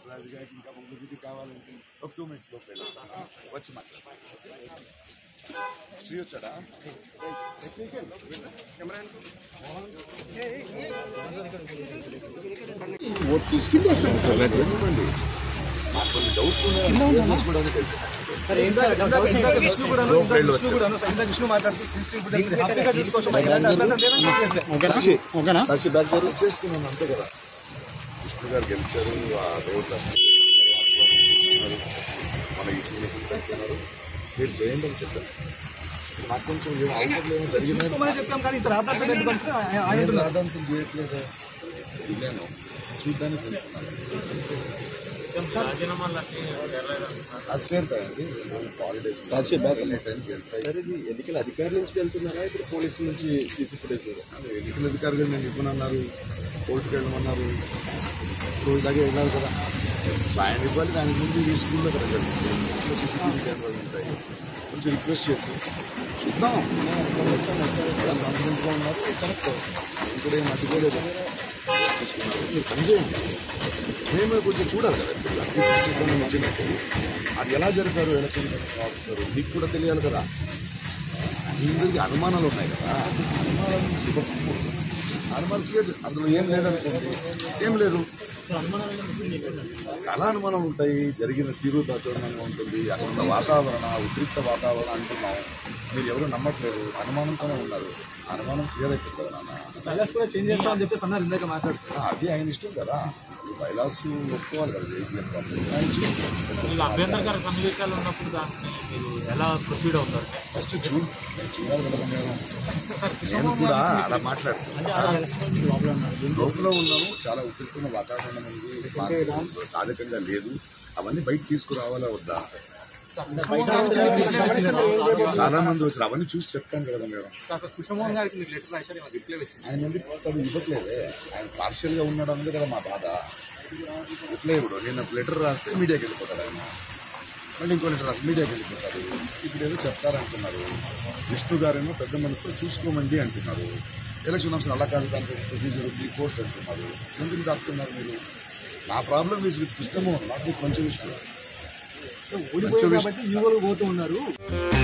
పుష్పరాజు గారికి ఇంకా పబ్లిసిటీ కావాలంటే ఒక టూ మినిట్స్ లోపు వెళ్ళాలి వచ్చి మాట్లాడు శ్రీ వచ్చాడా ఇవ్వండి. నాకు కొన్ని డౌట్స్ ఉన్నాయి తెలుసుకోవడానికి లోపు వెళ్ళి వచ్చాడు. చేస్తున్నాను అంతే కదా విష్ణు గారు గెలిచారు ఆ రోడ్లు అసలు మన ఈ సీనియర్ పెడుతున్నారు మీరు చేయండి అని చెప్పాను నాకు కొంచెం ఏం అవసరం ఏమో జరిగిందని చెప్తాం కానీ ఇంత రాత్రి ఎందుకంటే ఆయన నేను రాదంతం చేయట్లేదు ఇదేను చూడ్డానికి వెళ్తున్నాను. అది చేరుతాయండి హాలిడేస్ సాక్షి బ్యాక్ టైంకి వెళ్తాయి సరే ఇది ఎన్నికల అధికారుల నుంచి వెళ్తున్నారా ఇప్పుడు పోలీసుల నుంచి సీసీ ఫుటేజ్ అదే ఎన్నికల అధికారులు నేను ఇవ్వనన్నారు కోర్టుకు వెళ్ళమన్నారు రోజు దాకా వెళ్ళాలి కదా సో ఆయన ఇవ్వాలి దాని ముందు ఈ స్కూల్లో కదా సీసీటీవీ కెమెరాలు ఉంటాయి కొంచెం రిక్వెస్ట్ చేసి చూద్దాం కాన్ఫిడెంట్గా ఉన్నారు కరెక్ట్ నేను కూడా ఏం అడ్డుకోలేదు తీసుకున్నారు మీరు పని చేయండి మేము కొంచెం చూడాలి కదా ఇప్పుడు అన్ని ప్రశ్నిస్తాను వచ్చినట్టు అది ఎలా జరిపారు ఎలక్షన్ ఆఫీసర్ మీకు కూడా తెలియాలి కదా అందరికీ అనుమానాలు ఉన్నాయి కదా అనుమానాలు ఇవ్వకూడదు. అనుమానం క్లియర్ అందులో ఏం లేదనుకోండి ఏం లేదు చాలా అనుమానాలు ఉంటాయి జరిగిన తీరు దాచురణంగా ఉంటుంది అక్కడ ఉన్న వాతావరణ ఉద్రిక్త వాతావరణం అంటున్నాం మీరు ఎవరు నమ్మట్లేదు అనుమానంతోనే ఉన్నారు అనుమానం క్లియర్ అయిపోతుంది నాన్న సైలెన్స్ కూడా చేంజ్ చేస్తామని చెప్పేసి అన్నారు ఇందాక మాట్లాడుతూ ఆ, అది ఆయన ఇష్టం కదా ఈ బైలాస్ ఒప్పుకోవాలి కదా ఏసీఎం కంపెనీ ఆయన ఇష్టం. మీకు అభ్యంతరకర సన్నివేశాలు ఉన్నప్పుడు దాన్ని మీరు ఎలా ప్రొసీడ్ అవుతారు ఫస్ట్ చూడు నేను చూడాలి కదా నేను నేను కూడా అలా మాట్లాడుతున్నాను లోపల ఉన్నాము చాలా ఉద్రిక్తమైన వాతావరణం ఉంది మాకు సాధకంగా లేదు అవన్నీ బయట తీసుకురావాలా వద్దా చాలా మంది వచ్చారు అవన్నీ చూసి చెప్తాను కదా మేడం కృష్ణమోహన్ గారికి మీరు లెటర్ రాశారు ఏమైనా రిప్లై వచ్చింది ఆయన ఎందుకు అది ఇవ్వట్లేదే ఆయన పార్షియల్ గా ఉన్నాడు అందుకే కదా మా బాధ ఇట్లే ఇప్పుడు నేను లెటర్ రాస్తే మీడియాకి వెళ్ళిపోతాడు ఆయన మళ్ళీ ఇంకో లెటర్ రాస్తే మీడియాకి వెళ్ళిపోతాడు ఇప్పుడు ఏదో చెప్తారంటున్నారు విష్ణు గారేమో పెద్ద మనసుతో చూసుకోమండి అంటున్నారు ఎలక్షన్ ఆఫీసర్ అలా కాదు దానికి ప్రొసీజర్ ఉంది కోర్టు అంటున్నారు ఎందుకు దాక్కున్నారు మీరు నా ప్రాబ్లం ఈజ్ విత్ కృష్ణమోహన్ నాకు కొంచెం ఇష్టం ఓడిపోయారు కాబట్టి యువలు పోతూ ఉన్నారు